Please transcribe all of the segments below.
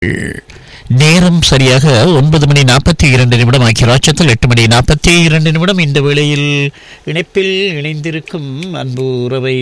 நேரம் சரியாக ஒன்பது மணி நாற்பத்தி இரண்டு நிமிடம் ஆகிய ராட்சத்தில் எட்டு மணி நாற்பத்தி இரண்டு நிமிடம் இந்த வேளையில் இணைப்பில் இணைந்திருக்கும் அன்பு உறவை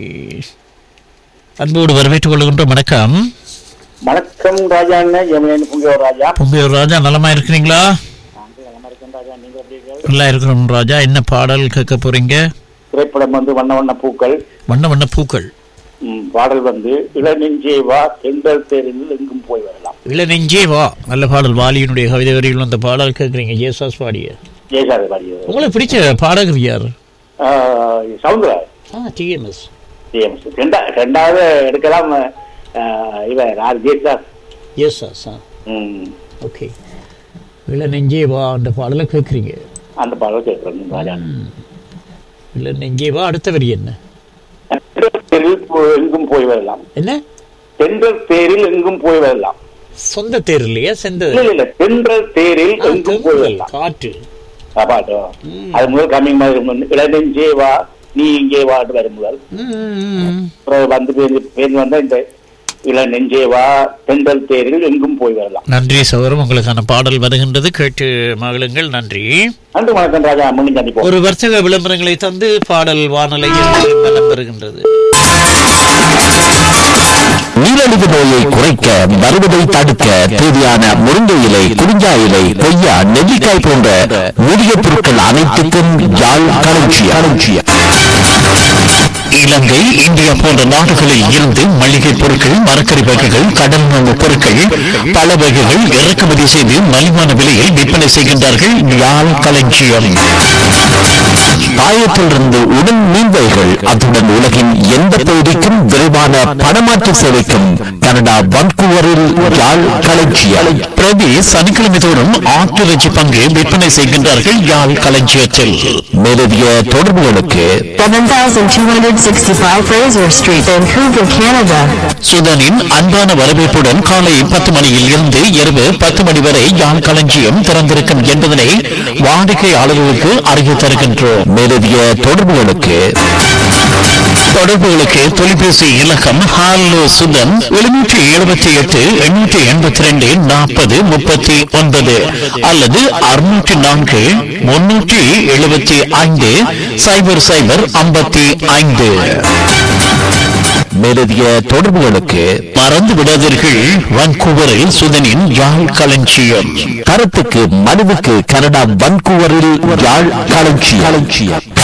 அன்போடு வரவேற்றுக் கொள்கின்ற வணக்கம் வணக்கம் ராஜா அண்ணன் ஜெமினி புங்கியோர் ராஜா பொம்பையூர் ராஜா நலமா இருக்கிறீங்களா நாங்கள் நல்லா இருக்கேன் ராஜா நீங்க எப்படி இருக்கீங்க? நல்லா இருக்கிறோம் ராஜா என்ன பாடல் கேட்க போறீங்க திரைப்படம் வந்து வண்ண வண்ண பூக்கள் வண்ண வண்ண பூக்கள் ம், பாடல் வந்து இளநெஞ்சே வா தென்றல் தேரில் எங்கும் போய் வரலாம் இளநெஞ்சே வா நல்ல பாடல் வாலியினுடைய கவிதை வரிகள் அந்த பாடல் கேட்குறீங்க ஜேசாஸ் பாடிய ஜெயசாதி பாடியது உங்களுக்கு பிடிச்ச பாடகர் யார் சவுந்தரா ஆ டிஎம்எஸ் டிஎம்எஸ் ரெண்டா ரெண்டாவது எடுக்கலாம் ஆஹ், இவர் ஆர் ஜெயசாஸ் ஜேசாஸ் ஆ ம், ஓகே இளநெஞ்சே வா அந்த பாடலை கேட்குறீங்க அந்த பாடல் கேட்குறேன் ராஜா இளநெஞ்சே வா அடுத்த வரி என்ன தென்றல் தேரில் போ- எங்கும் போய் வரலாம் என்ன தென்றல் தேரில் எங்கும் போய் வரலாம் சொந்த தேர் இல்லையா செந்த இல்ல இல்ல, இல்ல தென்றல் தேரில் ஆ, எங்கும் போய் தென்றல், வரலாம் காற்று ஆ, பாட்டு அது முதல் கம்மிங் மாதிரி முன்ன- இளநெஞ்சே வா நீ இங்கே வாட்டு வரும் முதல் ம், அப்புறம் வந்து பேருந்து பேருந்து வந்தா இந்த இளநெஞ்சே வா தென்றல் தேரில் எங்கும் போய் வரலாம் நன்றி சௌரம் உங்களுக்கான பாடல் வருகின்றது கேட்டு மகளுங்கள் நன்றி நன்றி வணக்கம் ராஜா முன்னு சந்திப்போம் ஒரு வர்த்தக விளம்பரங்களை தந்து பாடல் வானலையில் மனம் பெறுகின்றது நீரழிவு நோயை குறைக்க வருவதை தடுக்க தேவையான முருங்கை இலை குறிஞ்சா இலை கொய்யா நெல்லிக்காய் போன்ற மூலிகை பொருட்கள் அனைத்துக்கும் யாழ் களஞ்சியம் இலங்கை இந்தியா போன்ற நாடுகளில் இருந்து மளிகை பொருட்கள் மரக்கறி வகைகள் கடல் உணவு பொருட்கள் பல வகைகள் இறக்குமதி செய்து மலிவான விலையில் விற்பனை செய்கின்றார்கள் யாழ் களஞ்சியம் தாயத்திலிருந்து உடன் மீன்வைகள் அத்துடன் உலகின் எந்த பகுதிக்கும் விரைவான பணமாற்று சேவைக்கும் கனடா வன்கூவரில் யாழ் களஞ்சியம் பிரதி சனிக்கிழமை தோறும் ஆட்டிறைச்சி பங்கு விற்பனை செய்கின்றார்கள் யாழ் களஞ்சியத்தில் மேலதிக தொடர்புகளுக்கு 7265 Fraser Street, Vancouver, Canada. சுதனின் அன்பான வரவேற்புடன் காலை பத்து மணியில் இருந்து இரவு பத்து மணி வரை யாழ் களஞ்சியம் திறந்திருக்கும் என்பதனை வாடிக்கையாளர்களுக்கு அறிய தருகின்றோம் மேலதிக தொடர்புகளுக்கு தொடர்புகளுக்கு தொலைபேசி இலக்கம் ஹாலோ சுதன் எழுநூற்றி எழுபத்தி எட்டு எண்ணூற்றி எண்பத்தி ரெண்டு நாற்பது முப்பத்தி ஒன்பது அல்லது அறுநூற்றி நான்கு முன்னூற்றி எழுபத்தி ஐந்து சைபர் சைபர் ஐம்பத்தி ஐந்து மேலதிக தொடர்புகளுக்கு மறந்து விடாதீர்கள் வான்கூவரில் சுதனின் யாழ் களஞ்சியம் கருத்துக்கு மனுவுக்கு கனடா வன்கூவரில் யாழ் களஞ்சியம்